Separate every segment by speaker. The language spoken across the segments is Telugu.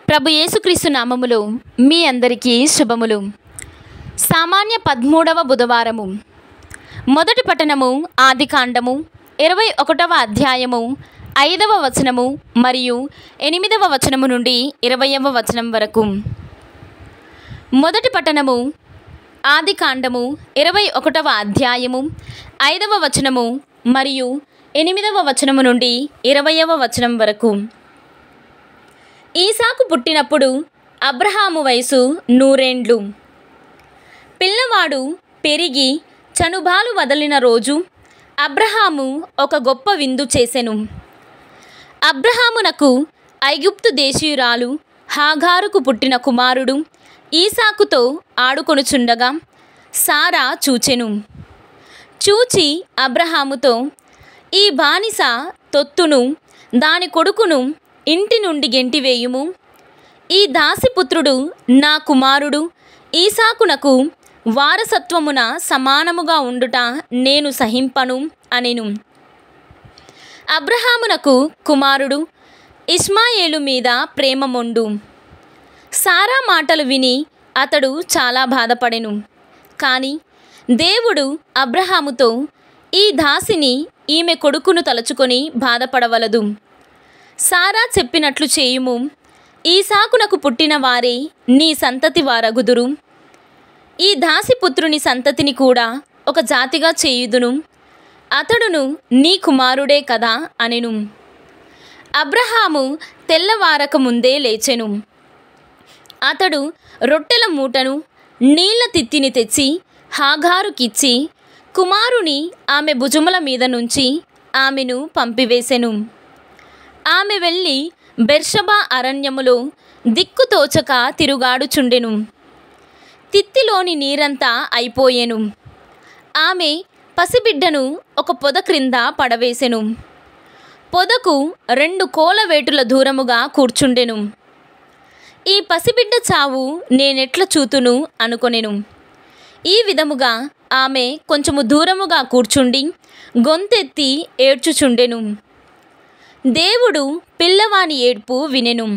Speaker 1: ప్రభు యేసుక్రీస్తు నామములో మీ అందరికీ శుభములు సామాన్య పదమూడవ బుధవారము మొదటి పట్టణము ఆదికాండము ఇరవై ఒకటవ అధ్యాయము ఐదవ వచనము మరియు ఎనిమిదవ వచనము నుండి ఇరవయవ వచనం వరకు మొదటి పట్టణము ఆదికాండము ఇరవై ఒకటవ అధ్యాయము ఐదవ వచనము మరియు ఎనిమిదవ వచనము నుండి ఇరవయవ వచనం వరకు ఈసాకు పుట్టినప్పుడు అబ్రహాము వయసు నూరేండ్లు పిల్లవాడు పెరిగి చనుబాలు వదిలిన రోజు అబ్రహాము ఒక గొప్ప విందు చేసెను అబ్రహామునకు ఐగుప్తు దేశీయురాలు హాగారుకు పుట్టిన కుమారుడు ఈసాకుతో ఆడుకొనుచుండగా సారా చూచెను చూచి అబ్రహాముతో ఈ బానిస తొత్తును దాని కొడుకును ఇంటి నుండి గెంటివేయుము ఈ దాసిపుత్రుడు నా కుమారుడు ఈసాకునకు వారసత్వమున సమానముగా ఉండుట నేను సహింపను అనెను అబ్రహామునకు కుమారుడు ఇస్మాయేలు మీద ప్రేమ మొండు సారా మాటలు విని అతడు చాలా బాధపడెను కానీ దేవుడు అబ్రహాముతో ఈ దాసిని ఈమె కొడుకును తలుచుకొని బాధపడవలదు సారా చెప్పినట్లు చేయుము ఈసాకునకు పుట్టిన వారే నీ సంతతి వారగుదురు ఈ దాసిపుత్రుని సంతతిని కూడా ఒక జాతిగా చేయుదును అతడును నీ కుమారుడే కదా అనెను అబ్రహాము తెల్లవారక ముందే లేచెను అతడు రొట్టెల మూటను నీళ్ల తిత్తిని తెచ్చి హాగారుకిచ్చి కుమారుని ఆమె భుజముల మీద నుంచి ఆమెను పంపివేసెను ఆమె వెళ్ళి బెర్షబా అరణ్యములో దిక్కుతోచక తిరుగాడుచుండెను తిత్తిలోని నీరంతా అయిపోయెను ఆమె పసిబిడ్డను ఒక పొద క్రింద పడవేసెను పొదకు రెండు కోలవేటుల దూరముగా కూర్చుండెను ఈ పసిబిడ్డ చావు నేనెట్ల చూతును అనుకొనెను ఈ విధముగా ఆమె కొంచెము దూరముగా కూర్చుండి గొంతెత్తి ఏడ్చుచుండెను దేవుడు పిల్లవాని ఏడ్పు వినెను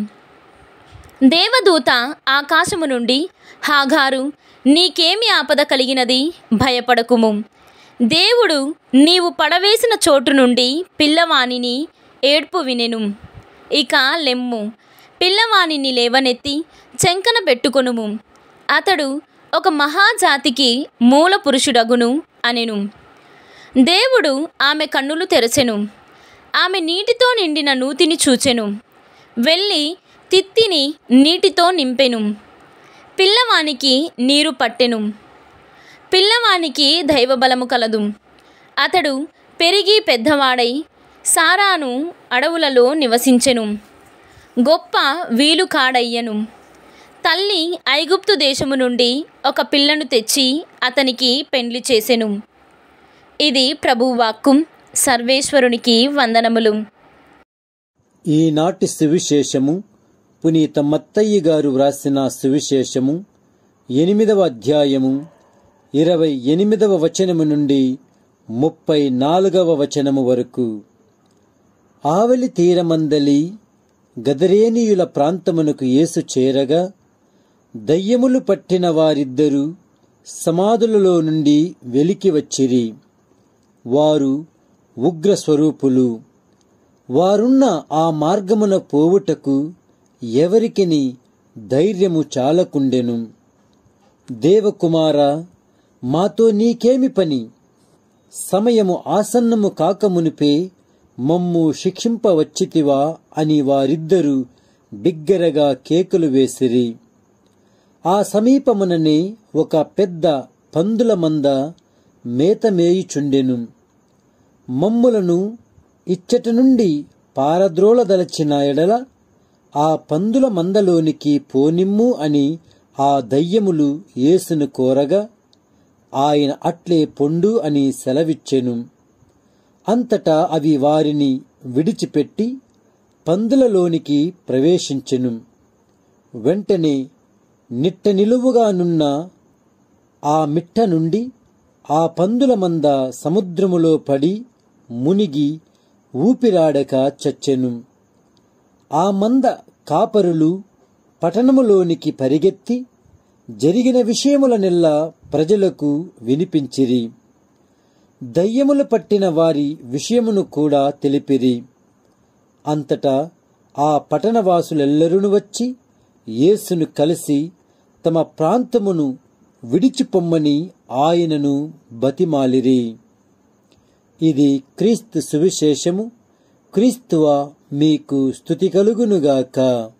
Speaker 1: దేవదూత ఆకాశము నుండి హాగారు నీకేమి ఆపద కలిగినది భయపడకుము దేవుడు నీవు పడవేసిన చోటు నుండి పిల్లవానిని ఏడ్పు వినెను ఇక లెమ్ము పిల్లవానిని లేవనెత్తి చెంకన పెట్టుకొనుము అతడు ఒక మహాజాతికి మూల పురుషుడగును అనెను దేవుడు ఆమె కన్నులు తెరచెను ఆమె నీటితో నిండిన నూతిని చూచెను వెళ్ళి తిత్తిని నీటితో నింపెను పిల్లవానికి నీరు పట్టెను పిల్లవానికి దైవబలము కలదు అతడు పెరిగి పెద్దవాడై సారాను అడవులలో నివసించెను గొప్ప వీలు కాడయ్యను తల్లి ఐగుప్తు దేశము నుండి ఒక పిల్లను తెచ్చి అతనికి పెండ్లి చేసెను ఇది ప్రభువాక్కు సర్వేశ్వరునికి వందనములు
Speaker 2: ఈనాటి సువిశేషము పునీత మత్తయ్య గారు వ్రాసిన సువిశేషము ఎనిమిదవ అధ్యాయము ఇరవై ఎనిమిదవ వచనము నుండి ముప్పై నాలుగవ వచనము వరకు ఆవలి తీరమందలి గదరేనీయుల ప్రాంతమునకు యేసు చేరగా దయ్యములు పట్టిన వారిద్దరూ సమాధులలో నుండి వెలికి వచ్చిరి వారు ఉగ్ర స్వరూపులు వారున్న ఆ మార్గమున పోవుటకు ఎవరికిని ధైర్యము చాలకుండెను దేవకుమార మాతో నీకేమి పని సమయము ఆసన్నము కాకమునిపే మమ్ము శిక్షింపవచ్చితివా అని వారిద్దరూ బిగ్గరగా కేకులు వేసిరి ఆ సమీపముననే ఒక పెద్ద పందుల మంద మేతమేయుచుండెను మమ్ములను ఇచ్చట నుండి పారద్రోలదలచిన ఎడల ఆ పందుల మందలోనికి పోనిమ్ము అని ఆ దయ్యములు యేసును కోరగా ఆయన అట్లే పొండు అని సెలవిచ్చెను అంతటా అవి వారిని విడిచిపెట్టి పందులలోనికి ప్రవేశించెను వెంటనే నిట్ట నిలువుగానున్న ఆ మిట్ట నుండి ఆ పందుల మంద సముద్రములో పడి మునిగి ఊపిరాడక చచ్చెను ఆ మంద కాపరులు పట్టణములోనికి పరిగెత్తి జరిగిన విషయములనెల్లా ప్రజలకు వినిపించిరి దయ్యములు పట్టిన వారి విషయమును కూడా తెలిపిరి అంతటా ఆ పట్టణవాసులెల్లరూ వచ్చి యేసును కలిసి తమ ప్రాంతమును విడిచిపొమ్మని ఆయనను బతిమాలిరి ఇది క్రీస్తు సువిశేషము క్రీస్తువ మీకు స్థుతి కలుగునుగాక